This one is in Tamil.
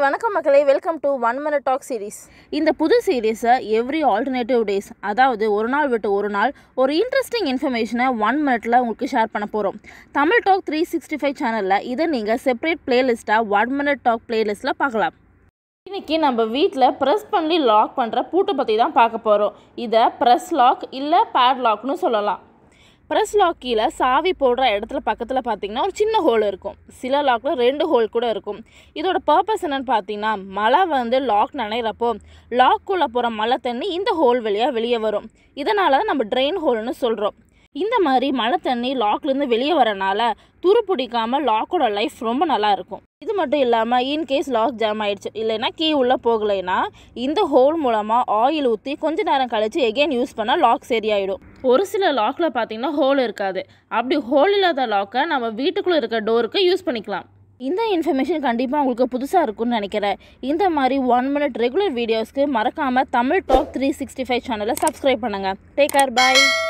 வணக்கம் மக்களே welcome to one minute talk series இந்த புது சீரீஸை எவ்ரி ஆல்டர்னேட்டிவ் டேஸ் அதாவது ஒரு நாள் விட்டு ஒரு நாள் ஒரு இன்ட்ரெஸ்டிங் இன்ஃபர்மேஷனை ஒன் மினிட்ல உங்களுக்கு ஷேர் பண்ண போகிறோம் Tamil talk three sixty five சேனலில் இதை நீங்கள் செப்பரேட் பிளேலிஸ்ட்டாக ஒன் மினிட் டாக் பிளேலிஸ்ட்டில் பார்க்கலாம் இன்னைக்கு நம்ம வீட்டில் ப்ரெஸ் பண்ணி லாக் பண்ணுற பூட்டை பற்றி தான் பார்க்க போகிறோம் இதை ப்ரெஸ் லாக் இல்லை பேட் லாக்னு சொல்லலாம் ப்ரெஸ் லாக் கீழே சாவி போடுற இடத்துல பக்கத்தில் பார்த்தீங்கன்னா ஒரு சின்ன ஹோல் இருக்கும் சில லாக்கில் ரெண்டு ஹோல் கூட இருக்கும் இதோட பர்பஸ் என்னன்னு பார்த்தீங்கன்னா மழை வந்து லாக் நனைகிறப்போ லாக்குள்ளே போகிற மழை தண்ணி இந்த ஹோல் வழியாக வெளியே வரும் இதனால தான் நம்ம ட்ரெயின் ஹோல்னு சொல்கிறோம் இந்த மாதிரி மழை தண்ணி லாக்லேருந்து வெளியே வரனால துரு பிடிக்காம லாக்கோட லைஃப் ரொம்ப நல்லா இருக்கும் இது மட்டும் இல்லாமல் இன்கேஸ் லாக் ஜாம் ஆயிடுச்சு இல்லைன்னா கீ உள்ளே போகலைன்னா இந்த ஹோல் மூலமாக ஆயில் ஊற்றி கொஞ்ச நேரம் கழித்து எகெயின் யூஸ் பண்ணால் லாக் சரியாயிடும் ஒரு சில லாக்கில் பார்த்தீங்கன்னா ஹோல் இருக்காது அப்படி ஹோல் இல்லாத லாக்கை நம்ம வீட்டுக்குள்ளே இருக்க டோருக்கு யூஸ் பண்ணிக்கலாம் இந்த இன்ஃபர்மேஷன் கண்டிப்பாக உங்களுக்கு புதுசாக இருக்கும்னு நினைக்கிறேன் இந்த மாதிரி ஒன் மினிட் ரெகுலர் வீடியோஸ்க்கு மறக்காமல் Tamil talk three sixty five சேனலை சப்ஸ்கிரைப் பண்ணுங்கள் டேக் கேர் பாய்